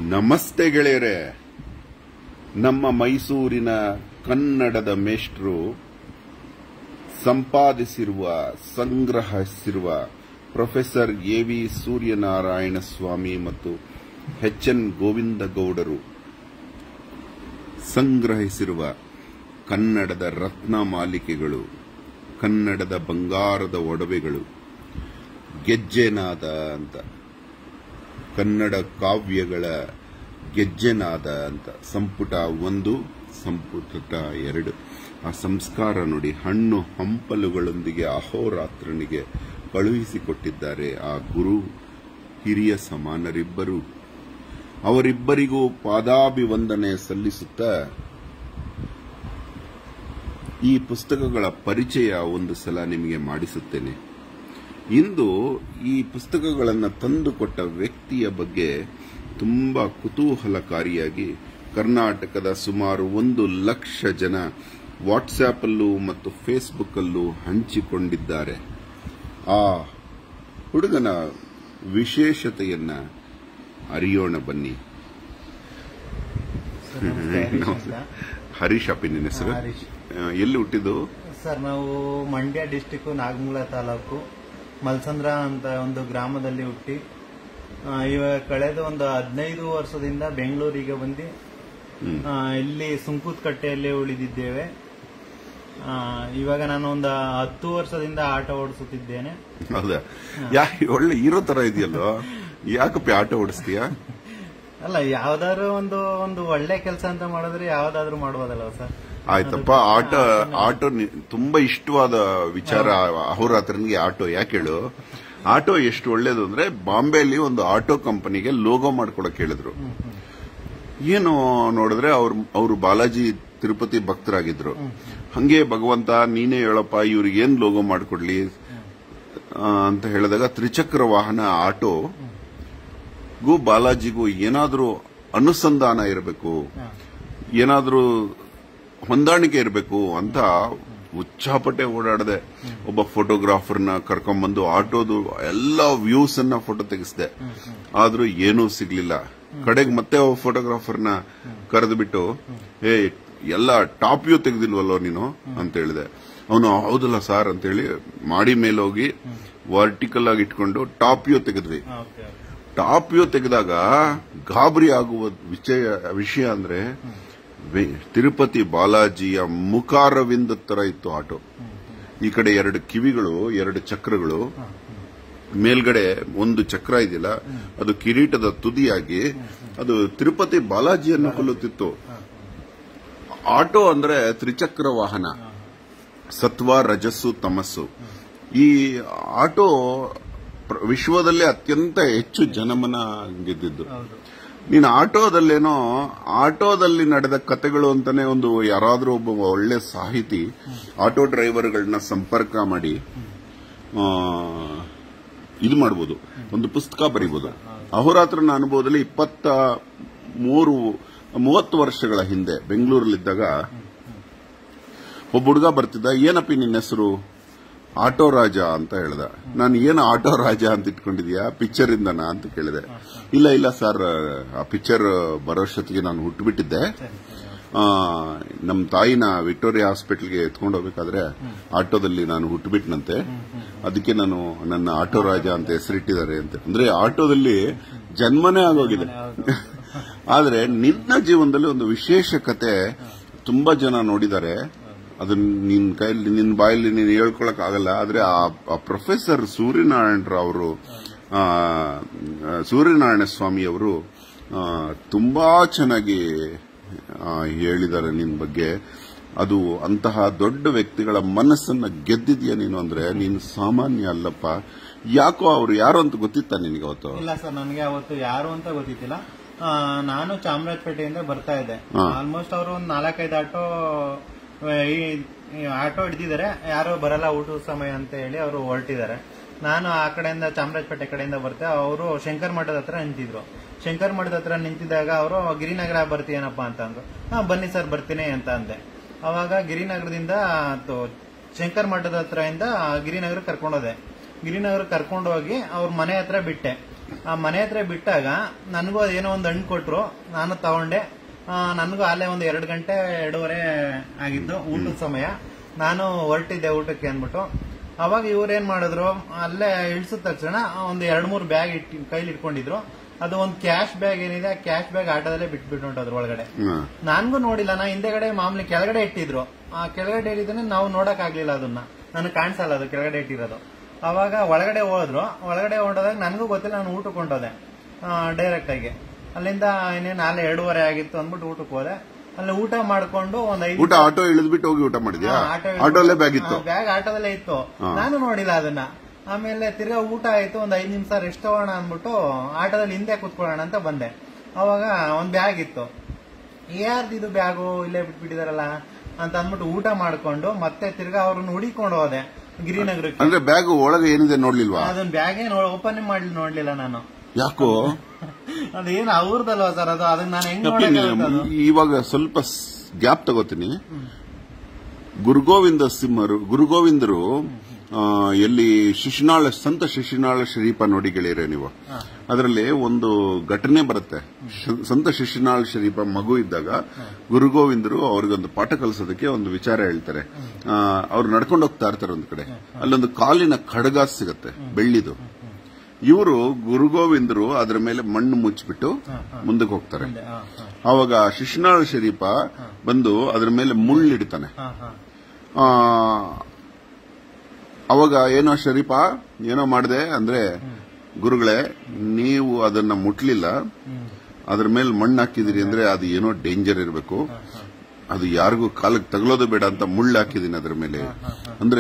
ನಮಸ್ತೆ ಗೆಳೆಯರೆ ನಮ್ಮ ಮೈಸೂರಿನ ಕನ್ನಡದ ಮೇಷ್ಟ್ರು ಸಂಪಾದಿಸಿರುವ ಸಂಗ್ರಹಿಸಿರುವ professor A V Suryanarayana Swamy ಮತ್ತು ಎಚ್ ಎನ್ ಗೋವಿಂದ ಗೌಡರು ಸಂಗ್ರಹಿಸಿರುವ ಕನ್ನಡದ ರತ್ನ ಮಾಲಿಕೆಗಳು ಕನ್ನಡದ ಬಂಗಾರದ ಒಡವೆಗಳು ಗೆಜ್ಜೆನಾದ ಅಂತ ಕನ್ನಡ ಕಾವ್ಯಗಳ ಗೆಜ್ಜೆನಾದ ಅಂತ ಸಂಪುಟ ಒಂದು ಸಂಪುಟ ಎರಡು ಆ ಸಂಸ್ಕಾರ ನೋಡಿ ಹಣ್ಣು ಹಂಪಲುಗಳೊಂದಿಗೆ ಅಹೋರಾತ್ರನಿಗೆ ಕಳುಹಿಸಿಕೊಟ್ಟಿದ್ದಾರೆ ಆ ಗುರು ಹಿರಿಯ ಸಮಾನರಿಬ್ಬರು ಅವರಿಬ್ಬರಿಗೂ ಪಾದಾಭಿವಂದನೆ ಸಲ್ಲಿಸುತ್ತಾ ಈ ಪುಸ್ತಕಗಳ ಪರಿಚಯ ಒಂದು ಸಲ ನಿಮಗೆ ಮಾಡಿಸುತ್ತೇನೆ ಇಂದು ಈ ಪುಸ್ತಕಗಳನ್ನು ತಂದುಕೊಟ್ಟ ವ್ಯಕ್ತಿಯ ಬಗ್ಗೆ ತುಂಬಾ ಕುತೂಹಲಕಾರಿಯಾಗಿ ಕರ್ನಾಟಕದ ಸುಮಾರು ಒಂದು ಲಕ್ಷ ಜನ ವಾಟ್ಸ್ಆಪ್ ಅಲ್ಲೂ ಮತ್ತು ಫೇಸ್ಬುಕ್ ಅಲ್ಲೂ ಹಂಚಿಕೊಂಡಿದ್ದಾರೆ ಆ ಹುಡುಗನ ವಿಶೇಷತೆಯನ್ನ ಅರಿಯೋಣ ಬನ್ನಿ ಸರ್, ನಮಸ್ತೆ, ಹರೀಶ್ ಅಂತ. ಹರೀಶ್ ಅಪ್ಪಿ ನಿನ್ನ ಹೆಸರು ಹರೀಶ್. ಆ, ಎಲ್ಲಿ ಹುಟ್ಟಿದ್ದು ಸರ್ ನಾವು ಮಂಡ್ಯ ಡಿಸ್ಟಿಕ್ ನಾಗಮಂಗಲ ತಾಲೂಕು ಮಲ್ಸಂದ್ರ ಅಂತ ಒಂದು ಗ್ರಾಮದಲ್ಲಿ ಹುಟ್ಟಿ ಆ, ಇವಾಗ ಕಳೆದ ಒಂದು ಹದಿನೈದು ವರ್ಷದಿಂದ ಬೆಂಗಳೂರಿಗೆ ಬಂದು ಹ್ಮ್. ಆ, ಇಲ್ಲಿ ಸುಂಕುತ್ ಕಟ್ಟೆಯಲ್ಲಿ ಉಳಿದಿದ್ದೇವೆ ಆ, ಇವಾಗ ನಾನು ಒಂದು ಹತ್ತು ವರ್ಷದಿಂದ ಆಟ ಓಡಿಸುತ್ತಿದ್ದೇನೆ ಹೌದಾ ಯಾ ಒಳ್ಳೆ ಹೀರೋ ತರ ಇದೆಯಲ್ಲೋ ಯಾಕಪ್ಪ ಆಟ ಓಡಿಸ್ತೀಯಾ ಅಲ್ಲ ಯಾವ್ದಾದ್ರು ಒಂದು ಒಂದು ಒಳ್ಳೆ ಕೆಲಸ ಅಂತ ಮಾಡಿದ್ರೆ ಯಾವ್ದಾದ್ರು ಮಾಡ್ಬೋದಲ್ಲ ಸರ್ ಆಯ್ತಪ್ಪ ಆಟ ಆಟೋ ನಿ- ತುಂಬಾ ಇಷ್ಟವಾದ ವಿಚಾರ ಅಹೋರಾತ್ರನಿಗೆ ಆಟೋ ಯಾಕೆ ಹೇಳು ಆಟೋ ಎಷ್ಟು ಒಳ್ಳೇದು ಅಂದ್ರೆ ಬಾಂಬೆಯಲ್ಲಿ ಒಂದು ಆಟೋ ಕಂಪನಿಗೆ ಲೋಗೋ ಮಾಡ್ಕೊಡಕ್ ಹೇಳಿದ್ರು ಏನು ನೋಡಿದ್ರೆ ಅವ್ರು ಅವರು ಬಾಲಾಜಿ ತಿರುಪತಿ ಭಕ್ತರಾಗಿದ್ರು ಹಂಗೆ ಭಗವಂತ ನೀನೇ ಹೇಳಪ್ಪ ಇವ್ರಿಗೆ ಏನ್ ಲೋಗೋ ಮಾಡ್ಕೊಡ್ಲಿ ಆ, ಅಂತ ಹೇಳಿದಾಗ ತ್ರಿಚಕ್ರ ವಾಹನ ಆಟೋ ಗು ಬಾಲಾಜಿಗೂ ಏನಾದ್ರೂ ಅನುಸಂಧಾನ ಇರಬೇಕು ಹಾ. ಏನಾದ್ರೂ ಹೊಂದಾಣಿಕೆ ಇರಬೇಕು ಅಂತ ಉಚ್ಚಾಪಟ್ಟೆ ಓಡಾಡದೆ ಒಬ್ಬ ಫೋಟೋಗ್ರಾಫರ್ನ ಕರ್ಕೊಂಡ್ಬಂದು ಆಟೋದು ಎಲ್ಲ ವ್ಯೂಸ್ ಅನ್ನ ಫೋಟೋ ತೆಗೆಸ್ದೆ ಆದ್ರೂ ಏನೂ ಸಿಗ್ಲಿಲ್ಲ ಕಡೆಗೆ ಮತ್ತೆ ಒಬ್ಬ ಫೋಟೋಗ್ರಾಫರ್ನ ಕರೆದು ಬಿಟ್ಟು ಏ ಎಲ್ಲ ಟಾಪ್ ವ್ಯೂ ತೆಗೆದಿಲ್ವಲ್ಲೋ ನೀನು ಅಂತ ಹೇಳಿದೆ ಅವನು ಹೌದಲ್ಲ ಸರ್ ಅಂತೇಳಿ ಮಾಡಿ ಮೇಲೆ ಹೋಗಿ ವರ್ಟಿಕಲ್ ಆಗಿ ಇಟ್ಕೊಂಡು ಟಾಪ್ ವ್ಯೂ ತೆಗೆದ್ವಿ ಓಕೆ ಟಾಪ್ ವ್ಯೂ ತೆಗೆದಾಗ ಗಾಬರಿ ಆಗುವ ವಿಷಯ ವಿಷಯ ಅಂದ್ರೆ ವೆ- ತಿರುಪತಿ ಬಾಲಾಜಿಯ ಮುಖಾರವಿಂದ ತರ ಇತ್ತು ಆಟೋ ಈ ಕಡೆ ಎರಡು ಕಿವಿಗಳು ಎರಡು ಚಕ್ರಗಳು ಮೇಲ್ಗಡೆ ಒಂದು ಚಕ್ರ ಇದೆಯಲ್ಲ ಅದು ಕಿರೀಟದ ತುದಿಯಾಗಿ ಅದು ತಿರುಪತಿ ಬಾಲಾಜಿಯನ್ನು ಕೊಲ್ಲುತ್ತಿತ್ತು ಆಟೋ ಅಂದ್ರೆ ತ್ರಿಚಕ್ರ ವಾಹನ ಸತ್ವ ರಜಸ್ಸು ತಮಸ್ಸು ಈ ಆಟೋ ಪ್ರ- ವಿಶ್ವದಲ್ಲೇ ಅತ್ಯಂತ ಹೆಚ್ಚು ಜನಮನ ಗೆದ್ದಿದ್ದು ಹೌದು ನೀನು ಆಟೋದಲ್ಲೇನೋ ಆಟೋದಲ್ಲಿ ನಡೆದ ಕತೆಗಳು ಅಂತಾನೆ ಒಂದು ಯಾರಾದ್ರೂ ಒಬ್ಬ ಒಳ್ಳೆ ಸಾಹಿತಿ ಆಟೋ ಡ್ರೈವರ್ಗಳನ್ನ ಸಂಪರ್ಕ ಮಾಡಿ ಆ, ಇದು ಮಾಡ್ಬೋದು ಒಂದು ಪುಸ್ತಕ ಬರೀಬಹುದು ಅಹೋರಾತ್ರನ ಅನುಭವದಲ್ಲಿ ಇಪ್ಪತ್ತ ಮೂರು ಮೂವತ್ತು ವರ್ಷಗಳ ಹಿಂದೆ ಬೆಂಗಳೂರಲ್ಲಿದ್ದಾಗ ಒಬ್ಬ ಹುಡುಗ ಬರ್ತಿದ್ದ ಏನಪ್ಪಿ ನಿನ್ನ ಹೆಸರು ಆಟೋ ರಾಜ ಅಂತ ಹೇಳ್ದ ನಾನು ಏನು ಆಟೋ ರಾಜ ಅಂತ ಇಟ್ಕೊಂಡಿದ್ಯಾ ಪಿಕ್ಚರ್ ಇಂದನಾ ಅಂತ ಕೇಳಿದೆ ಇಲ್ಲ ಇಲ್ಲ ಸರ್ ಆ ಪಿಕ್ಚರ್ ಬರೋಷ್ಟೊತ್ತಿಗೆ ನಾನು ಹುಟ್ಟುಬಿಟ್ಟಿದ್ದೆ ಆ, ನಮ್ಮ ತಾಯಿನ ವಿಕ್ಟೋರಿಯಾ ಹಾಸ್ಪಿಟಲ್ಗೆ ಎತ್ಕೊಂಡು ಹೋಗ್ಬೇಕಾದ್ರೆ ಆಟೋದಲ್ಲಿ ನಾನು ಹುಟ್ಟುಬಿಟ್ನಂತೆ ಅದಕ್ಕೆ ನಾನು ನನ್ನ ಆಟೋ ರಾಜ ಅಂತ ಹೆಸರಿಟ್ಟಿದ್ದಾರೆ ಅಂತ ಅಂದ್ರೆ ಆಟೋದಲ್ಲಿ ಜನ್ಮನೇ ಆಗೋಗಿದೆ ಆದ್ರೆ ನಿನ್ನ ಜೀವನದಲ್ಲಿ ಒಂದು ವಿಶೇಷ ಕತೆ ತುಂಬಾ ಜನ ನೋಡಿದ್ದಾರೆ ಅದನ್ನ ನಿನ್ ಕೈಯಲ್ಲಿ ನಿನ್ ಬಾಯಲ್ಲಿ ನೀನು ಹೇಳ್ಕೊಳಕ್ ಆಗಲ್ಲ ಆದ್ರೆ ಆ ಪ್ರೊಫೆಸರ್ ಸೂರ್ಯನಾರಾಯಣ ಅವರು ಸೂರ್ಯನಾರಾಯಣ ಸ್ವಾಮಿ ಅವರು ಆ, ತುಂಬಾ ಚೆನ್ನಾಗಿ ಆ, ಹೇಳಿದ್ದಾರೆ ನಿನ್ ಬಗ್ಗೆ ಅದು ಅಂತಹ ದೊಡ್ಡ ವ್ಯಕ್ತಿಗಳ ಮನಸ್ಸನ್ನ ಗೆದ್ದಿದ್ಯಾ ನೀನು ಅಂದ್ರೆ ನೀನು ಸಾಮಾನ್ಯ ಅಲ್ಲಪ್ಪ ಯಾಕೋ ಅವ್ರು ಯಾರು ಅಂತ ಗೊತ್ತಿತ್ತ ನಿನಗೆ ಅವತ್ತು ಇಲ್ಲ ಸರ್ ನನಗೆ ಅವತ್ತು ಯಾರು ಅಂತ ಗೊತ್ತಿತ್ತಿಲ್ಲ ಆ, ನಾನು ಚಾಮರಾಜಪೇಟೆಯಿಂದ ಬರ್ತಾ ಇದ್ದೆ ಹಾ. ಆಲ್ಮೋಸ್ಟ್ ಅವರು ಒಂದು ನಾಲ್ಕೈದು ಆಟೋ ಆ, ಈ ಈ ಆಟೋ ಹಿಡಿದಿದ್ದಾರೆ ಯಾರೋ ಬರಲ್ಲ ಊಟದ ಸಮಯ ಅಂತ ಹೇಳಿ ಅವರು ಹೊರಟಿದ್ದಾರೆ ನಾನು ಆ ಕಡೆಯಿಂದ ಚಾಮರಾಜಪೇಟೆ ಕಡೆಯಿಂದ ಬರ್ತೆ ಅವರು ಶಂಕರ್ ಮಠದ ಹತ್ರ ನಿಂತಿದ್ರು ಶಂಕರ್ ಮಠದ ಹತ್ರ ನಿಂತಿದ್ದಾಗ ಅವರು ಗಿರಿನಗರ ಬರ್ತೀಯನಪ್ಪ ಅಂತ ಅಂದ್ರು ಹಾ ಬನ್ನಿ ಸರ್ ಬರ್ತೀನಿ ಅಂತ ಅಂದೆ ಅವಾಗ ಗಿರಿನಗರದಿಂದ ತು- ಶಂಕರ್ ಮಠದ ಹತ್ರ ಇಂದ ಗಿರಿನಗರ ಕರ್ಕೊಂಡೋದೆ ಗಿರಿನಗರ ಕರ್ಕೊಂಡು ಹೋಗಿ ಅವ್ರ ಮನೆ ಹತ್ರ ಬಿಟ್ಟೆ ಆ ಮನೆ ಹತ್ರ ಬಿಟ್ಟಾಗ ನನಗೂ ಏನೋ ಒಂದು ಹಣ್ಣು ಕೊಟ್ರು ನಾನು ತಗೊಂಡೆ ಆ, ನನಗೂ ಅಲ್ಲೇ ಒಂದು ಎರಡು ಗಂಟೆ ಎರಡೂವರೆ ಆಗಿದ್ದು ಊಟದ ಸಮಯ ನಾನು ಹೊರಟಿದ್ದೆ ಊಟಕ್ಕೆ ಅಂದ್ಬಿಟ್ಟು ಅವಾಗ ಇವ್ರೇನ್ ಮಾಡಿದ್ರು ಅಲ್ಲೇ ಇಳಿಸಿದ ತಕ್ಷಣ ಒಂದು ಎರಡ್ ಮೂರು ಬ್ಯಾಗ್ ಇಟ್ಟು ಕೈಲಿ ಇಟ್ಕೊಂಡಿದ್ರು ಅದು ಒಂದು ಕ್ಯಾಶ್ ಬ್ಯಾಗ್ ಏನಿದೆ ಆ ಕ್ಯಾಶ್ ಬ್ಯಾಗ್ ಆಟೋದಲ್ಲೇ ಬಿಟ್ಬಿಟ್ಟು ಹೊಂಟೋದ್ರು ಒಳಗಡೆ ಹ್ಮ್. ನನ್ಗೂ ನೋಡಿಲ್ಲ ನಾ ಹಿಂದೆಗಡೆ ಮಾಮೂಲಿ ಕೆಳಗಡೆ ಇಟ್ಟಿದ್ರು ಆ ಕೆಳಗಡೆ ಇಟ್ಟಿದ್ರೆ ನಾವು ನೋಡಕ್ ಆಗ್ಲಿಲ್ಲ ಅದನ್ನ ನನಗೆ ಕಾಣಿಸಲ್ಲ ಅದು ಕೆಳಗಡೆ ಇಟ್ಟಿರೋದು ಅವಾಗ ಒಳಗಡೆ ಹೋದ್ರು ಒಳಗಡೆ ಹೊಂಟೋದಾಗ ನನಗೂ ಗೊತ್ತಿಲ್ಲ ನಾನು ಊಟಕ್ಕೆ ಹೊಂಟೋದೆ ಡೈರೆಕ್ಟ್ ಆಗಿ ಅಲ್ಲಿಂದ ಇನ್ನೇನು ನಾಳೆ ಎರಡೂವರೆ ಆಗಿತ್ತು ಅಂದ್ಬಿಟ್ಟು ಊಟಕ್ಕೆ ಹೋದೆ ಅಲ್ಲಿ ಊಟ ಮಾಡ್ಕೊಂಡು ಒಂದ್ ಐದು ಊಟ ಆಟೋ ಇಳಿದ್ಬಿಟ್ಟು ಹೋಗಿ ಊಟ ಮಾಡಿದ್ಯಾ ಆಟೋಲ್ಲೇ ಬ್ಯಾಗ್ ಇತ್ತು ಬ್ಯಾಗ್ ಆಟೋದಲ್ಲೇ ಇತ್ತು ನಾನು ನೋಡಿಲ್ಲ ಅದನ್ನ ಆಮೇಲೆ ತಿರ್ಗಾ ಊಟ ಆಯ್ತು ಒಂದ್ ಐದ್ ನಿಮಿಷ ರೆಸ್ಟ್ ತಗೋಣ ಅಂದ್ಬಿಟ್ಟು ಆಟೋದಲ್ಲಿ ಹಿಂದೆ ಕುತ್ಕೊಳ್ಳೋಣ ಅಂತ ಬಂದೆ ಅವಾಗ ಒಂದ್ ಬ್ಯಾಗ್ ಇತ್ತು ಯಾರ್ದು ಇದು ಬ್ಯಾಗು ಇಲ್ಲೇ ಬಿಟ್ಬಿಟ್ಟಿದಾರಲ್ಲ ಅಂತ ಅಂದ್ಬಿಟ್ಟು ಊಟ ಮಾಡ್ಕೊಂಡು ಮತ್ತೆ ತಿರ್ಗಾ ಅವ್ರನ್ನ ಹುಡಿಕೊಂಡು ಹೋದೆ ಗಿರಿನಗರಕ್ಕೆ ಅಂದ್ರೆ ಬ್ಯಾಗ್ ಒಳಗೆ ಏನಿದೆ ನೋಡ್ಲಿಲ್ವಾ ಅದನ್ನ ಬ್ಯಾಗೇ ಓಪನ್ ಮಾಡಿ ನೋಡ್ಲಿಲ್ಲ ನಾನು ಯಾಕೋ ಅದೇನು ಅವ್ರದಲ್ವಾ ಸರ್ ಅದು ಅದನ್ನ ನಾನು ಹೆಂಗ್ ಅಪ್ಪಿ, ನೋಡಕ್ಕಾಗುತ್ತೆ ಅದು? ಇವಾಗ ಸ್ವಲ್ಪ ಗ್ಯಾಪ್ ತಗೋತೀನಿ ಗುರುಗೋವಿಂದ ಸಿಂಹರು ಗುರುಗೋವಿಂದರು ಆ, ಎಲ್ಲಿ ಶಿಶುನಾಳ ಸಂತ ಶಿಶುನಾಳ ಶರೀಫ ನೋಡಿ ಗೆಳೆಯರೆ ನೀವು ಅದರಲ್ಲಿ ಒಂದು ಘಟನೆ ಬರುತ್ತೆ ಶ- ಸಂತ ಶಿಶುನಾಳ ಶರೀಫ ಮಗು ಇದ್ದಾಗ ಗುರುಗೋವಿಂದರು ಅವ್ರಿಗೊಂದು ಪಾಠ ಕಲಿಸೋದಕ್ಕೆ ಒಂದು ವಿಚಾರ ಹೇಳ್ತಾರೆ ಆ, ಅವ್ರು ನಡ್ಕೊಂಡು ಹೋಗ್ತಾ ಇರ್ತಾರೆ ಒಂದ್ ಕಡೆ ಅಲ್ಲೊಂದು ಕಾಲಿನ ಖಡ್ಗ ಸಿಗತ್ತೆ ಬೆಳ್ಳಿದು ಇವರು ಗುರುಗೋವಿಂದರು ಅದರ ಮೇಲೆ ಮಣ್ಣು ಮುಚ್ಚಿಬಿಟ್ಟು ಮುಂದಕ್ಕೆ ಹೋಗ್ತಾರೆ ಮುಂದೆ, ಹಾ, ಹಾ, ಆವಾಗ ಶಿಶುನಾಳ ಶರೀಫ ಬಂದು ಅದರ ಮೇಲೆ ಮುಳ್ಳಿಡ್ತಾನೆ ಹಾ, ಹಾ. ಆ, ಅವಾಗ ಏನೋ ಶರೀಫ ಏನೋ ಮಾಡಿದೆ ಅಂದ್ರೆ ಗುರುಗಳೇ ನೀವು ಅದನ್ನ ಮುಟ್ಲಿಲ್ಲ ಅದ್ರ ಮೇಲೆ ಮಣ್ಣು ಹಾಕಿದಿರಿ ಅಂದ್ರೆ ಅದು ಏನೋ ಡೇಂಜರ್ ಇರಬೇಕು ಅದು ಯಾರಿಗೂ ಕಾಲಕ್ಕೆ ತಗಲೋದು ಬೇಡ ಅಂತ ಮುಳ್ಳು ಹಾಕಿದೀನಿ ಅದ್ರ ಮೇಲೆ ಅಂದ್ರೆ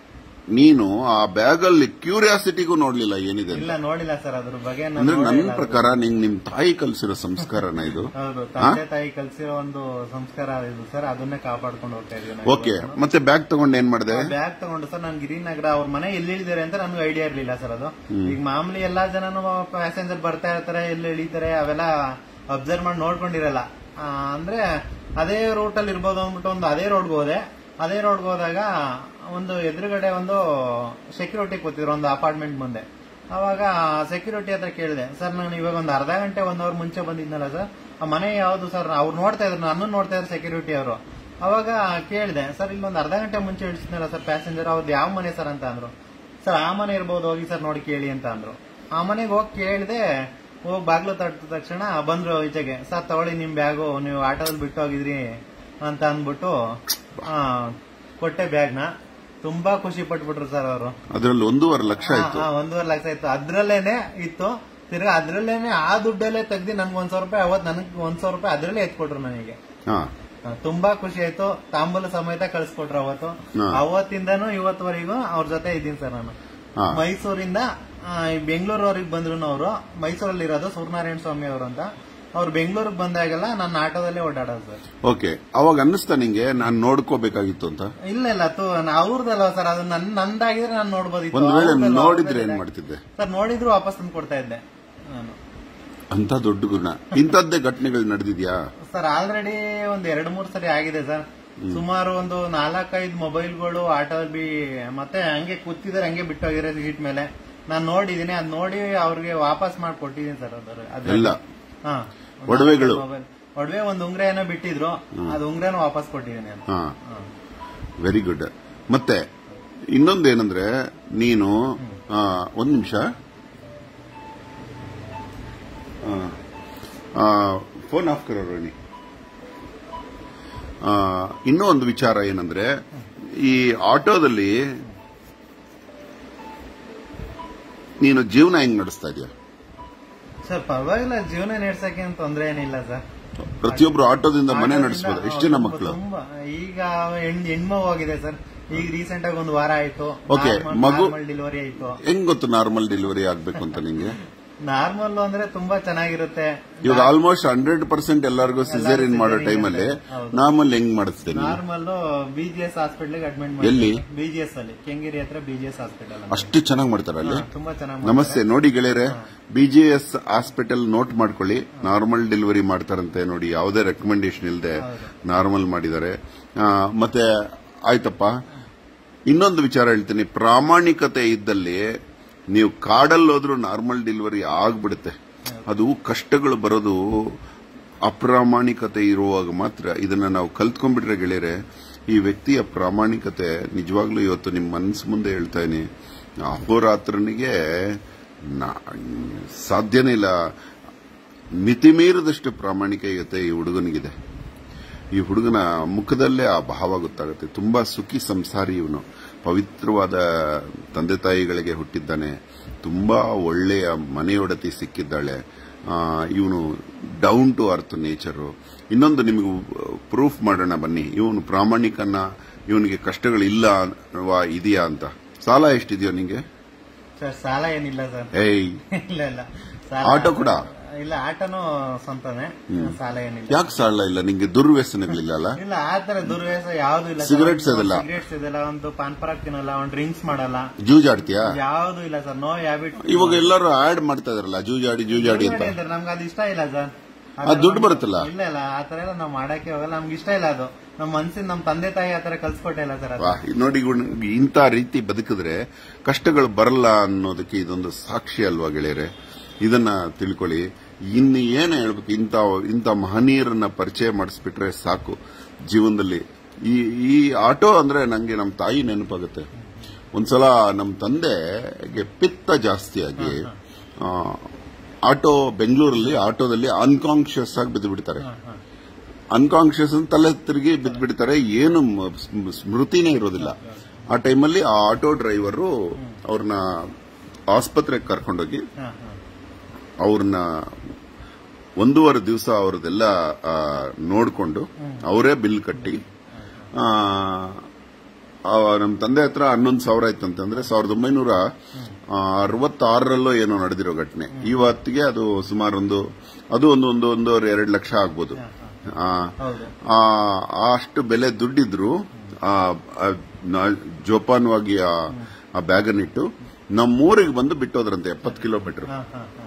ನೀನು ಆ ಬ್ಯಾಗಲ್ಲಿ ಕ್ಯೂರಿಯಾಸಿಟಿಗೂ ನೋಡ್ಲಿಲ್ಲ ಏನಿದೆ ಅಂತ. ಇಲ್ಲ ನೋಡಿಲ್ಲ ಸರ್ ಅದ್ರ ಬಗ್ಗೆ ನಾನು ಅಂದ್ರೆ ನನ್ನ ನೋಡಿಲ್ಲ. ಪ್ರಕಾರ ನಿಂಗ್ ನಿಮ್ ತಾಯಿ ಕಲ್ಸಿರೋ ಸಂಸ್ಕಾರನ ಇದು ಹೌದು ತಂದೆ ತಾಯಿ ಕಲ್ಸಿರೋ ಒಂದು ಸಂಸ್ಕಾರ ಇದು ಸರ್ ಅದನ್ನೇ ಕಾಪಾಡ್ಕೊಂಡು ಹೋಗ್ತಾ ಇದೀವಿ ನಾವು ಓಕೆ ಮತ್ತೆ ಬ್ಯಾಗ್ ತಗೊಂಡು ಏನ್ ಮಾಡಿದೆ ಬ್ಯಾಗ್ ತಗೊಂಡು ಸರ್ ನಾನು ಗಿರಿನಗರ ಅವ್ರ ಮನೆ ಎಲ್ಲಿ ಇಳಿದಾರೆ ಅಂತ ನನಗೆ ಐಡಿಯಾ ಇರ್ಲಿಲ್ಲ ಸರ್ ಅದು ಈಗ ಮಾಮೂಲಿ ಎಲ್ಲಾ ಜನನು ಪ್ಯಾಸೆಂಜರ್ ಬರ್ತಾ ಇರ್ತಾರೆ ಎಲ್ಲಿ ಇಳಿತಾರೆ ಅವೆಲ್ಲ ಅಬ್ಸರ್ವ್ ಮಾಡಿ ನೋಡ್ಕೊಂಡಿರಲ್ಲ ಆ, ಅಂದ್ರೆ ಅದೇ ರೂಟ್ ಅಲ್ಲಿ ಇರ್ಬೋದು ಅಂದ್ಬಿಟ್ಟು ಒಂದು ಅದೇ ರೋಡ್ಗೆ ಹೋದೆ ಅದೇ ರೋಡ್ಗೆ ಹೋದಾಗ ಒಂದು ಎದುರುಗಡೆ ಒಂದು ಸೆಕ್ಯೂರಿಟಿ ಕೂತಿದ್ರು ಒಂದು ಅಪಾರ್ಟ್ಮೆಂಟ್ ಮುಂದೆ ಅವಾಗ ಸೆಕ್ಯೂರಿಟಿ ಹತ್ರ ಕೇಳಿದೆ ಸರ್ ನಾನು ಇವಾಗ ಒಂದು ಅರ್ಧ ಗಂಟೆ ಒಂದ್ ಅವರ್ ಮುಂಚೆ ಬಂದಿದ್ನಲ್ಲ ಸರ್ ಆ ಮನೆ ಯಾವ್ದು ಸರ್ ಅವ್ರು ನೋಡ್ತಾ ಇದ್ರು ನನ್ನ ನೋಡ್ತಾ ಇದ್ರು ಸೆಕ್ಯೂರಿಟಿ ಅವರು ಅವಾಗ ಕೇಳಿದೆ ಸರ್ ಇಲ್ಲೊಂದು ಅರ್ಧ ಗಂಟೆ ಮುಂಚೆ ಇಳಿಸಿದ್ನಲ್ಲ ಸರ್ ಪ್ಯಾಸೆಂಜರ್ ಅವ್ರದ್ದು ಯಾವ ಮನೆ ಸರ್ ಅಂತ ಅಂದ್ರು ಸರ್ ಆ ಮನೆ ಇರ್ಬೋದು ಹೋಗಿ ಸರ್ ನೋಡಿ ಕೇಳಿ ಅಂತ ಅಂದ್ರು ಆ ಮನೆಗೆ ಹೋಗಿ ಕೇಳಿದೆ ಹೋಗಿ ಬಾಗ್ಲು ತಟ್ಟಿದ ತಕ್ಷಣ ಬಂದ್ರು ಈಚೆಗೆ ಸರ್ ತಗೊಳ್ಳಿ ನಿಮ್ ಬ್ಯಾಗು ನೀವು ಆಟೋದಲ್ಲಿ ಬಿಟ್ಟು ಹೋಗಿದ್ರಿ ಅಂತ ಅಂದ್ಬಿಟ್ಟು ಆ, ಕೊಟ್ಟೆ ಬ್ಯಾಗ್ನ ತುಂಬಾ ಖುಷಿ ಪಟ್ಬಿಟ್ರು ಸರ್ ಅವರು ಅದ್ರಲ್ಲಿ ಒಂದೂವರೆ ಲಕ್ಷ ಆಯ್ತು ಹಾ, ಒಂದೂವರೆ ಲಕ್ಷ ಇತ್ತು ಅದ್ರಲ್ಲೇನೆ ಇತ್ತು ತಿರ್ಗಾ ಅದ್ರಲ್ಲೇನೆ ಆ ದುಡ್ಡಲ್ಲೇ ತೆಗ್ದು ನನ್ಗೆ ಒಂದ್ ಸಾವಿರ ರೂಪಾಯಿ ಅವತ್ ನನಗೆ ಒಂದ್ ಸಾವಿರ ರೂಪಾಯಿ ಅದ್ರಲ್ಲೇ ಎತ್ಕೊಟ್ರು ನನಗೆ ಹಾ ಹಾ, ತುಂಬಾ ಖುಷಿ ಆಯ್ತು ತಾಂಬೂಲ ಸಮೇತ ಕಳಿಸ್ಕೊಟ್ರು ಅವತ್ತು ಹಾ. ಅವತ್ತಿಂದನೂ ಇವತ್ತವರೆಗೂ ಅವ್ರ ಜೊತೆ ಇದ್ದೀನಿ ಸರ್ ನಾನು ಹಾ. ಮೈಸೂರಿಂದ ಆ, ಈ ಬೆಂಗಳೂರವ್ರಿಗೆ ಬಂದ್ರು ಅವರು ಮೈಸೂರಲ್ಲಿ ಇರೋದು ಸೂರ್ಯನಾರಾಯಣ ಸ್ವಾಮಿ ಅವರು ಅಂತ ಅವ್ರು ಬೆಂಗಳೂರಿಗೆ ಬಂದಾಗೆಲ್ಲ ನನ್ನ ಆಟೋದಲ್ಲೇ ಓಡಾಡೋದು ಸರ್ ಓಕೆ ಅವಾಗ ಅನ್ನಿಸ್ತಾ ನಿಂಗೆ ನಾನ್ ನೋಡ್ಕೋಬೇಕಾಗಿತ್ತು ಅಂತ ಇಲ್ಲ ಇಲ್ಲ ತು ಅವ್ರದಲ್ಲ ಸರ್ ಅದು ನನ್ ನಂದಾಗಿದ್ರೆ ನಾನು ನೋಡ್ಬೋದಿತ್ತು ಒಂದ್ ವೇಳೆ ಅವ್ರ್ದಲ್ಲ, ನೋಡಿದ್ರೆ ಅವ್ರ್ದಲ್ಲ. ಏನ್ ಮಾಡ್ತಿದ್ದೆ ಸರ್ ನೋಡಿದ್ರು ವಾಪಸ್ ತಂದು ಕೊಡ್ತಾ ಇದ್ದೆ ನಾನು ಅಂತ ದೊಡ್ಡ ಗುಣ ಇಂಥದ್ದೇ ಘಟನೆಗಳು ನಡೆದಿದ್ಯಾ ಸರ್ ಆಲ್ರೆಡಿ ಒಂದ್ ಎರಡ್ ಮೂರ್ ಸರಿ ಆಗಿದೆ ಸರ್ ಸುಮಾರು ಒಂದು ನಾಲ್ಕೈದು ಮೊಬೈಲ್ಗಳು ಆಟೋದಲ್ಲಿ ಬಿ- ಮತ್ತೆ ಹಂಗೆ ಕೂತಿದ್ದಾರೆ ಹಂಗೆ ಬಿಟ್ಟೋಗಿರೋ ಸೀಟ್ ಮೇಲೆ ನಾನ್ ನೋಡಿದೀನಿ ಅದ್ ನೋಡಿ ಅವ್ರಿಗೆ ವಾಪಸ್ ಮಾಡಿ ಕೊಟ್ಟಿದ್ದೀನಿ ಸರ್ ಅದ್ರ ಅದ್ರ- ಎಲ್ಲ ಹಾ ಒಡವೆಗಳು? ಮೊಬೈಲ್ ಒಡವೆ ಒಂದ್ ಉಂಗ್ರ ಏನೋ ಬಿಟ್ಟಿದ್ರು ಅದ್ ಉಂಗ್ರನೂ ವಾಪಸ್ ಕೊಟ್ಟಿದ್ದೀನಿ ನಾನು ಹಾ ಹಾ. ವೆರಿ ಗುಡ್ ಮತ್ತೆ ಇನ್ನೊಂದೇನಂದ್ರೆ ನೀನು ಆ, ಒಂದ್ ನಿಮಿಷ ಫೋನ್ ಆಫ್ ಕರೋ ರೋಹಿಣಿ ಆ, ಇನ್ನೂ ಒಂದು ವಿಚಾರ ಏನಂದ್ರೆ ಈ ಆಟೋದಲ್ಲಿ ನೀನು ಜೀವನ ಹೆಂಗ್ ನಡೆಸ್ತಾ ಇದೀಯ ಸರ್ ಪರವಾಗಿಲ್ಲ ಜೀವನ ನಡೆಸಕ್ಕೆ ಏನ್ ತೊಂದ್ರೆ ಏನಿಲ್ಲ ಸರ್ ಪ್ರತಿಯೊಬ್ರು ಆಟೋದಿಂದ ಮನೆ ಆಟೋದಿಂದ, ನಡೆಸಬಹುದು ಎಷ್ಟು ಹೌದು, ಜನ ಮಕ್ಕಳು ತುಂಬಾ ಈಗ ಹೆಣ್ ಹೆಣ್ಮಗು ಹೋಗಿದೆ ಸರ್ ಈಗ ರೀಸೆಂಟ್ ಆಗಿ ಒಂದು ವಾರ ಆಯ್ತು Okay, ಮಗು- ಡೆಲಿವರಿ ಆಯ್ತು ಹೆಂಗ್ ಗೊತ್ತು ನಾರ್ಮಲ್ ಡೆಲಿವರಿ ಆಗ್ಬೇಕು ಅಂತ ನಿಂಗೆ ನಾರ್ಮಲ್ ಅಂದ್ರೆ ತುಂಬಾ ಚೆನ್ನಾಗಿರುತ್ತೆ ಇವಾಗ ಆಲ್ಮೋಸ್ಟ್ ಹಂಡ್ರೆಡ್ ಪರ್ಸೆಂಟ್ ಎಲ್ಲರಿಗೂ ಸಿಸೇರಿಯನ್ ಮಾಡೋ ಟೈಮಲ್ಲಿ ಹೌದು. ನಾರ್ಮಲ್ ಹೆಂಗ್ ಮಾಡಿಸ್ತೇನೆ ನಾರ್ಮಲ್ ಬಿಜಿಎಸ್ ಹಾಸ್ಪಿಟಲ್ ಅಡ್ಮಿಟ್ ಎಲ್ಲಿ? ಬಿಜಿಎಸ್ ಅಲ್ಲಿ ಕೆಂಗೇರಿ ಹತ್ರ ಬಿಜಿಎಸ್ ಹಾಸ್ಪಿಟಲ್ ಅಷ್ಟು ಚೆನ್ನಾಗಿ ಮಾಡ್ತಾರೆ ಅಲ್ಲಿ ತುಂಬಾ ಚೆನ್ನಾಗಿ ನಮಸ್ತೆ ನೋಡಿ ಗೆಳೆಯರೆ ಬಿಜೆಎಸ್ ಹಾಸ್ಪಿಟಲ್ ನೋಟ್ ಮಾಡ್ಕೊಳ್ಳಿ ನಾರ್ಮಲ್ ಡೆಲಿವರಿ ಮಾಡ್ತಾರಂತೆ ನೋಡಿ ಯಾವುದೇ ರೆಕಮೆಂಡೇಶನ್ ಇಲ್ಲದೆ ನಾರ್ಮಲ್ ಮಾಡಿದ್ದಾರೆ ಆ, ಮತ್ತೆ ಆಯ್ತಪ್ಪ ಇನ್ನೊಂದು ವಿಚಾರ ಹೇಳ್ತೀನಿ ಪ್ರಾಮಾಣಿಕತೆ ಇದ್ದಲ್ಲಿ ನೀವು ಕಾಡಲ್ಲಿ ಹೋದ್ರೂ ನಾರ್ಮಲ್ ಡೆಲಿವರಿ ಆಗ್ಬಿಡುತ್ತೆ ಅದು ಕಷ್ಟಗಳು ಬರೋದು ಅಪ್ರಾಮಾಣಿಕತೆ ಇರುವಾಗ ಮಾತ್ರ ಇದನ್ನ ನಾವು ಕಲ್ತ್ಕೊಂಡ್ಬಿಟ್ರೆ ಗೆಳೆಯರೆ ಈ ವ್ಯಕ್ತಿಯ ಪ್ರಾಮಾಣಿಕತೆ ನಿಜವಾಗ್ಲೂ ಇವತ್ತು ನಿಮ್ಮ ಮನಸ್ಸು ಮುಂದೆ ಹೇಳ್ತಾ ಇದೀನಿ ಅಹೋರಾತ್ರನಿಗೆ ನಾ- ಸಾಧ್ಯನೇ ಇಲ್ಲ ಮಿತಿಮೀರಿದಷ್ಟು ಪ್ರಾಮಾಣಿಕತೆ ಈ ಹುಡುಗನಿಗಿದೆ ಈ ಹುಡುಗನ ಮುಖದಲ್ಲೇ ಆ ಭಾವ ಗೊತ್ತಾಗುತ್ತೆ ತುಂಬಾ ಸುಖಿ ಸಂಸಾರಿ ಇವನು ಪವಿತ್ರವಾದ ತಂದೆ ತಾಯಿಗಳಿಗೆ ಹುಟ್ಟಿದ್ದಾನೆ ತುಂಬಾ ಒಳ್ಳೆಯ ಮನೆಯೊಡತಿ ಸಿಕ್ಕಿದ್ದಾಳೆ ಇವನು ಡೌನ್ ಟು ಅರ್ತ್ ನೇಚರು ಇನ್ನೊಂದು ನಿಮಗೆ ಪ್ರೂಫ್ ಮಾಡೋಣ ಬನ್ನಿ ಇವನು ಪ್ರಾಮಾಣಿಕನ ಇವನಿಗೆ ಕಷ್ಟಗಳಿಲ್ಲ ವಾ ಇದೆಯಾ ಅಂತ ಸಾಲ ಎಷ್ಟಿದೆಯೋ ನಿಂಗೆ ಸರ್ ಸಾಲ ಏನಿಲ್ಲ ಸರ್ ಏಯ್ ಇಲ್ಲ ಇಲ್ಲ ಸಾಲ ಆಟೋ ಕೂಡ? ಇಲ್ಲ ಆಟೋನು ಸ್ವಂತನೇ ಸಾಲ ಏನಿಲ್ಲ ಯಾಕೆ ಸಾಲ ಇಲ್ಲ ನಿಂಗೆ ದುರ್ವ್ಯಸನಗಳಿಲ್ಲ ಅಲ್ಲ ಇಲ್ಲ ಆ ತರ ದುರ್ವ್ಯಾಸ ಯಾವ್ದು ಇಲ್ಲ Cigarettes ಇದೆಲ್ಲ? ಸಿಗರೇಟ್ಸ್ ಇದೆಲ್ಲ ಒಂದು ಪಾನ್ ಪರಾಗ್ ತಿನ್ನಲ್ಲ ಒಂದು ಡ್ರಿಂಕ್ಸ್ ಮಾಡಲ್ಲ ಜೂಜಾಡ್ತೀಯಾ ಯಾವ್ದು ಇಲ್ಲ ಸರ್ ನೋ ಹ್ಯಾಬಿಟ್ ಇವಾಗ ಎಲ್ಲರೂ ಆಡ್ ಮಾಡ್ತಾ ಇದಾರಲ್ಲ ಜೂಜಾಡಿ ಜೂಜಾಡಿ ಅಂತ ನಮ್ಗೆ ಅದು ಇಷ್ಟ ಇಲ್ಲ ಸರ್ ಆ ದುಡ್ಡು ಬರುತ್ತಲ್ಲ ಇಲ್ಲ ಇಲ್ಲ ಆ ತರ ಎಲ್ಲ ನಾವು ಮಾಡಕ್ಕೆ ಹೋಗಲ್ಲ ನಮ್ಗೆ ಇಷ್ಟ ಇಲ್ಲ ಅದು ನಮ್ಮ ಮನ್ಸಿನ ನಮ್ ತಂದೆ ತಾಯಿ ಆತರ ಕಲ್ಸ್ಕೊಟ್ಟಿಲ್ಲ ಸರ್ ಅದು ವಾ, ನೋಡಿ ಇವ್ನು ಇಂಥ ರೀತಿ ಬದುಕಿದ್ರೆ ಕಷ್ಟಗಳು ಬರಲ್ಲ ಅನ್ನೋದಕ್ಕೆ ಇದೊಂದು ಸಾಕ್ಷಿ ಅಲ್ವಾ ಗೆಳೆಯರೆ ಇದನ್ನ ತಿಳ್ಕೊಳ್ಳಿ ಇನ್ನು ಏನು ಹೇಳ್ಬೇಕು ಇಂಥ ಇಂಥ ಮಹನೀಯರನ್ನ ಪರಿಚಯ ಮಾಡಿಸ್ಬಿಟ್ರೆ ಸಾಕು ಜೀವನದಲ್ಲಿ ಈ ಈ ಆಟೋ ಅಂದ್ರೆ ನಂಗೆ ನಮ್ಮ ತಾಯಿ ನೆನಪಾಗುತ್ತೆ ಒಂದ್ಸಲ ನಮ್ಮ ತಂದೆಗೆ ಪಿತ್ತ ಜಾಸ್ತಿಯಾಗಿ ಆ, ಆಟೋ ಬೆಂಗಳೂರಲ್ಲಿ ಆಟೋದಲ್ಲಿ ಅನ್ಕಾನ್ಶಿಯಸ್ ಆಗಿ ಬಿದ್ದು ಬಿಡ್ತಾರೆ ಅನ್ಕಾನ್ಶಿಯಸ್ ತಲೆ ತಿರುಗಿ ಬಿದ್ದ್ಬಿಡ್ತಾರೆ ಏನು ಮ- ಸ್ಮ್- ಸ್ಮೃತಿನೇ ಇರೋದಿಲ್ಲ ಆ ಟೈಮಲ್ಲಿ ಆ ಆಟೋ ಡ್ರೈವರು ಅವ್ರನ್ನ ಆಸ್ಪತ್ರೆಗೆ ಕರ್ಕೊಂಡೋಗಿ ಹಾ, ಹಾ. ಅವ್ರನ್ನ ಒಂದೂವರೆ ದಿವಸ ಅವ್ರದ್ದೆಲ್ಲ ಆ, ನೋಡ್ಕೊಂಡು ಅವರೇ ಬಿಲ್ ಕಟ್ಟಿ ಆ, ಆ, ನಮ್ಮ ತಂದೆ ಹತ್ರ ಹನ್ನೊಂದು ಸಾವಿರ ಇತ್ತಂತಂದ್ರೆ ಸಾವಿರದ ಒಂಬೈನೂರ ಅರವತ್ತಾರರಲ್ಲೋ ಏನೋ ನಡೆದಿರೋ ಘಟನೆ ಇವತ್ತಿಗೆ ಅದು ಸುಮಾರು ಒಂದು ಅದು ಒಂದು ಒಂದು ಒಂದೂವರೆ ಎರಡು ಲಕ್ಷ ಆಗ್ಬೋದು ಆ, ಹೌದು ಆ, ಅಷ್ಟು ಬೆಲೆ ದುಡ್ಡಿದ್ರು ಆ, ಆ, ನ- ಜೋಪಾನವಾಗಿ ಆ ಆ ಬ್ಯಾಗನ್ನಿಟ್ಟು ನಮ್ಮೂರಿಗೆ ಬಂದು ಬಿಟ್ಟೋದ್ರಂತೆ ಎಪ್ಪತ್ತು ಕಿಲೋಮೀಟರ್ ಹಾ, ಹಾ, ಹಾ.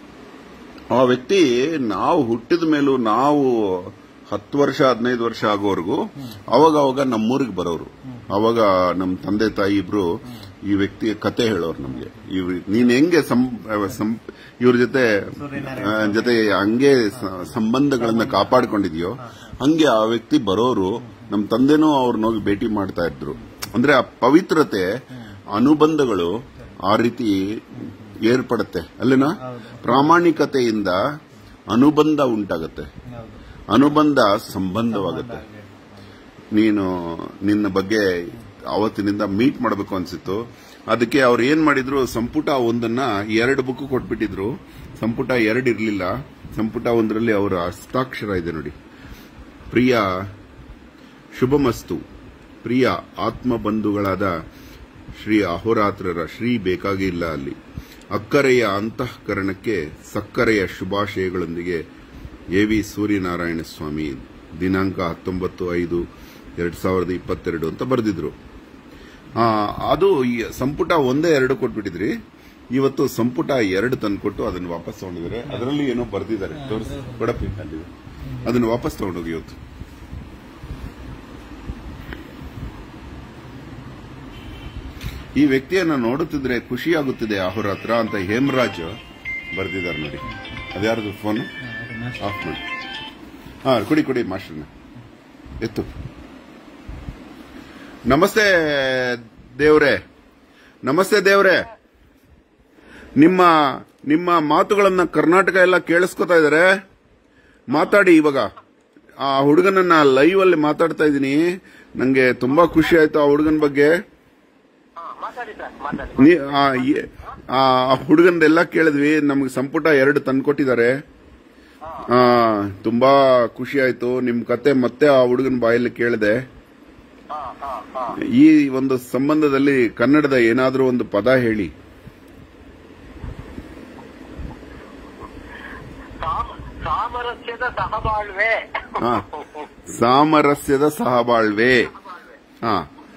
ಆ ವ್ಯಕ್ತಿ ನಾವು ಹುಟ್ಟಿದ ಮೇಲೂ ನಾವು ಹತ್ತು ವರ್ಷ ಹದಿನೈದು ವರ್ಷ ಆಗೋವರೆಗೂ ಅವಾಗ ಅವಾಗ ನಮ್ಮೂರಿಗೆ ಬರೋರು ಅವಾಗ ನಮ್ಮ ತಂದೆ ತಾಯಿ ಇಬ್ರು ಈ ವ್ಯಕ್ತಿಯ ಕತೆ ಹೇಳೋರು ನಮ್ಗೆ ಇವ್ ನೀನ್ ಹೆಂಗೆ ಸಂ- ಸಂ- ಇವ್ರ ಜೊತೆ ಆ, ಜೊತೆ ಹಂಗೆ ಸ- ಸಂಬಂಧಗಳನ್ನ ಕಾಪಾಡ್ಕೊಂಡಿದ್ಯೋ ಹಂಗೆ ಆ ವ್ಯಕ್ತಿ ಬರೋರು ನಮ್ಮ ತಂದೆನೂ ಅವ್ರನ್ನ ಹೋಗಿ ಭೇಟಿ ಮಾಡ್ತಾ ಇದ್ರು ಅಂದ್ರೆ ಆ ಪವಿತ್ರತೆ ಅನುಬಂಧಗಳು ಆ ರೀತಿ ಏರ್ಪಡುತ್ತೆ ಅಲ್ಲೇನಾ ಪ್ರಾಮಾಣಿಕತೆಯಿಂದ ಅನುಬಂಧ ಉಂಟಾಗತ್ತೆ ಹೌದು ಅನುಬಂಧ ಸಂಬಂಧವಾಗುತ್ತೆ ನೀನು ನಿನ್ನ ಬಗ್ಗೆ ಅವತ್ತಿನಿಂದ ಮೀಟ್ ಮಾಡಬೇಕು ಅನ್ಸಿತ್ತು ಅದಕ್ಕೆ ಅವ್ರು ಏನ್ ಮಾಡಿದ್ರು ಸಂಪುಟ ಒಂದನ್ನ ಎರಡು ಬುಕ್ ಕೊಟ್ಬಿಟ್ಟಿದ್ರು ಸಂಪುಟ ಎರಡು ಇರಲಿಲ್ಲ ಸಂಪುಟ ಒಂದರಲ್ಲಿ ಅವರ ಹಸ್ತಾಕ್ಷರ ಇದೆ ನೋಡಿ ಪ್ರಿಯ ಶುಭಮಸ್ತು ಪ್ರಿಯ ಆತ್ಮ ಬಂಧುಗಳಾದ ಶ್ರೀ ಅಹೋರಾತ್ರರ ಶ್ರೀ ಬೇಕಾಗಿಲ್ಲ ಅಲ್ಲಿ ಅಕ್ಕರೆಯ ಅಂತಃಕರಣಕ್ಕೆ ಸಕ್ಕರೆಯ ಶುಭಾಶಯಗಳೊಂದಿಗೆ ಎ ವಿ ಸೂರ್ಯನಾರಾಯಣ ಸ್ವಾಮಿ ದಿನಾಂಕ ಹತ್ತೊಂಬತ್ತು ಐದು ಎರಡ್ ಸಾವಿರದ ಇಪ್ಪತ್ತೆರಡು ಅಂತ ಬರೆದಿದ್ರು ಆ, ಅದು ಈ ಸಂಪುಟ ಒಂದೇ ಎರಡು ಕೊಟ್ಬಿಟ್ಟಿದ್ರಿ ಇವತ್ತು ಸಂಪುಟ ಎರಡು ತಂದ್ಕೊಟ್ಟು ಅದನ್ನು ವಾಪಸ್ ತಗೊಂಡಿದ್ದಾರೆ ಅದರಲ್ಲಿ ಏನೋ ಬರೆದಿದ್ದಾರೆ ತೋರಿಸಿ ಕೊಡಪ್ಪಿ ಅಲ್ಲಿ ಅದನ್ನು ವಾಪಸ್ ತಗೊಂಡೋಗಿ ಇವತ್ತು ಈ ವ್ಯಕ್ತಿಯನ್ನ ನೋಡುತ್ತಿದ್ರೆ ಖುಷಿಯಾಗುತ್ತಿದೆ ಅಹೋರಾತ್ರ ಅಂತ ಹೇಮರಾಜ್ ಬರೆದಿದ್ದಾರೆ ನೋಡಿ ಅದ್ಯಾರ್ದು ಫೋನ್ ಆಫ್ ಮಾಡಿ ಹಾ ಕುಡಿ ಕುಡಿ ಮಾಸ್ಟರ್ನ ಎತ್ತು ನಮಸ್ತೆ ದೇವ್ರೆ ನಮಸ್ತೆ ದೇವ್ರೆ ನಿಮ್ಮ ನಿಮ್ಮ ಮಾತುಗಳನ್ನ ಕರ್ನಾಟಕ ಎಲ್ಲ ಕೇಳಿಸ್ಕೊತಾ ಇದಾರೆ ಮಾತಾಡಿ ಇವಾಗ ಆ ಹುಡುಗನನ್ನ ಲೈವ್ ಅಲ್ಲಿ ಮಾತಾಡ್ತಾ ಇದ್ದೀನಿ ನಂಗೆ ತುಂಬಾ ಖುಷಿ ಆಯ್ತು ಆ ಹುಡುಗನ ಬಗ್ಗೆ ಮಾತಾಡಿ ಸರ್ ಮಾತಾಡಿ ನೀ- ಆ, ಈ- ಆ ಹುಡುಗಂದೆಲ್ಲ ಕೇಳಿದ್ವಿ ನಮ್ಗೆ ಸಂಪುಟ ಎರಡು ತಂದ್ಕೊಟ್ಟಿದ್ದಾರೆ ಆ, ತುಂಬಾ ಖುಷಿ ಆಯ್ತು ನಿಮ್ ಕತೆ ಮತ್ತೆ ಆ ಹುಡುಗನ ಬಾಯಲ್ಲಿ ಕೇಳಿದೆ ಹಾ ಹಾ ಹಾ ಈ ಒಂದು ಸಂಬಂಧದಲ್ಲಿ ಕನ್ನಡದ ಏನಾದ್ರೂ ಒಂದು ಪದ ಹೇಳಿ ಸಾಮ- ಸಾಮರಸ್ಯದ ಸಹಬಾಳ್ವೆ ಹಾ. ಸಾಮರಸ್ಯದ ಸಹಬಾಳ್ವೆ ಹಾ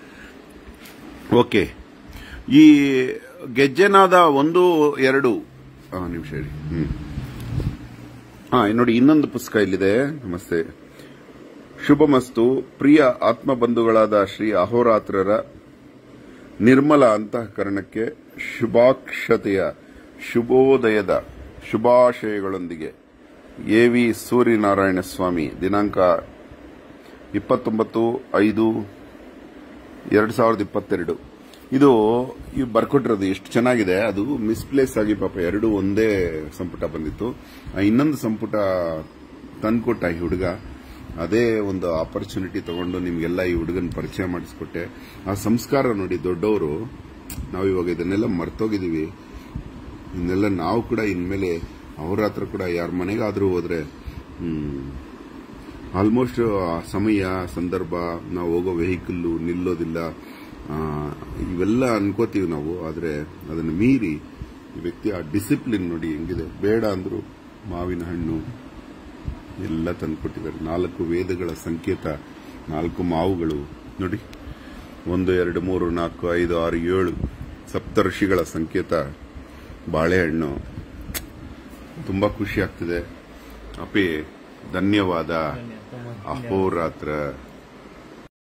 ಓಕೆ ಈ ಗೆಜ್ಜೆನಾದ ಒಂದು ಎರಡು ಆ, ನಿಮಿಷ ಹೇಳಿ ಹ್ಮ್ ಹಾ ನೋಡಿ ಇನ್ನೊಂದು ಪುಸ್ತಕ ಇಲ್ಲಿದೆ ನಮಸ್ತೆ ಶುಭಮಸ್ತು ಪ್ರಿಯ ಆತ್ಮ ಬಂಧುಗಳಾದ ಶ್ರೀ ಅಹೋರಾತ್ರರ ನಿರ್ಮಲ ಅಂತಃಕರಣಕ್ಕೆ ಶುಭಾಕ್ಷತೆಯ ಶುಭೋದಯದ ಶುಭಾಶಯಗಳೊಂದಿಗೆ ಎ ವಿ ಸೂರ್ಯನಾರಾಯಣ ಸ್ವಾಮಿ ದಿನಾಂಕ ಇಪ್ಪತ್ತೊಂಬತ್ತು ಐದು ಎರಡು ಸಾವಿರದ ಇಪ್ಪತ್ತೆರಡು ಇದು ಇವು ಬರ್ಕೊಟ್ಟಿರೋದು ಎಷ್ಟು ಚೆನ್ನಾಗಿದೆ ಅದು ಮಿಸ್ಪ್ಲೇಸ್ ಆಗಿ ಪಾಪ ಎರಡು ಒಂದೇ ಸಂಪುಟ ಬಂದಿತ್ತು ಆ ಇನ್ನೊಂದು ಸಂಪುಟ ತಂದ್ಕೊಟ್ಟ ಈ ಹುಡುಗ ಅದೇ ಒಂದು ಆಪರ್ಚುನಿಟಿ ತಗೊಂಡು ನಿಮ್ಗೆಲ್ಲ ಈ ಹುಡುಗನ ಪರಿಚಯ ಮಾಡಿಸ್ಕೊಟ್ಟೆ ಆ ಸಂಸ್ಕಾರ ನೋಡಿ ದೊಡ್ಡವರು ನಾವು ಇವಾಗ ಇದನ್ನೆಲ್ಲ ಮರ್ತೋಗಿದೀವಿ ಇದನ್ನೆಲ್ಲ ನಾವು ಕೂಡ ಇನ್ಮೇಲೆ ಅವ್ರ ಹತ್ರ ಕೂಡ ಯಾರ ಮನೆಗಾದ್ರೂ ಹೋದ್ರೆ ಹ್ಮ್ ಆಲ್ಮೋಸ್ಟ್ ಆ ಸಮಯ ಸಂದರ್ಭ ನಾವು ಹೋಗೋ ವೆಹಿಕಲ್ಲು ನಿಲ್ಲೋದಿಲ್ಲ ಆ, ಇವೆಲ್ಲ ಅನ್ಕೋತೀವಿ ನಾವು ಆದರೆ ಅದನ್ನು ಮೀರಿ ಈ ವ್ಯಕ್ತಿ ಆ ಡಿಸಿಪ್ಲಿನ್ ನೋಡಿ ಹೆಂಗಿದೆ ಬೇಡ ಅಂದ್ರು ಮಾವಿನ ಹಣ್ಣು ಎಲ್ಲ ತಂದ್ಕೊಟ್ಟಿದ್ದಾರೆ ನಾಲ್ಕು ವೇದಗಳ ಸಂಕೇತ ನಾಲ್ಕು ಮಾವುಗಳು ನೋಡಿ ಒಂದು ಎರಡು ಮೂರು ನಾಲ್ಕು ಐದು ಆರು ಏಳು ಸಪ್ತಋಷಿಗಳ ಸಂಕೇತ ಬಾಳೆಹಣ್ಣು ತುಂಬಾ ಖುಷಿ ಆಗ್ತಿದೆ ಅಪಿ ಧನ್ಯವಾದ ಅಹೋರಾತ್ರ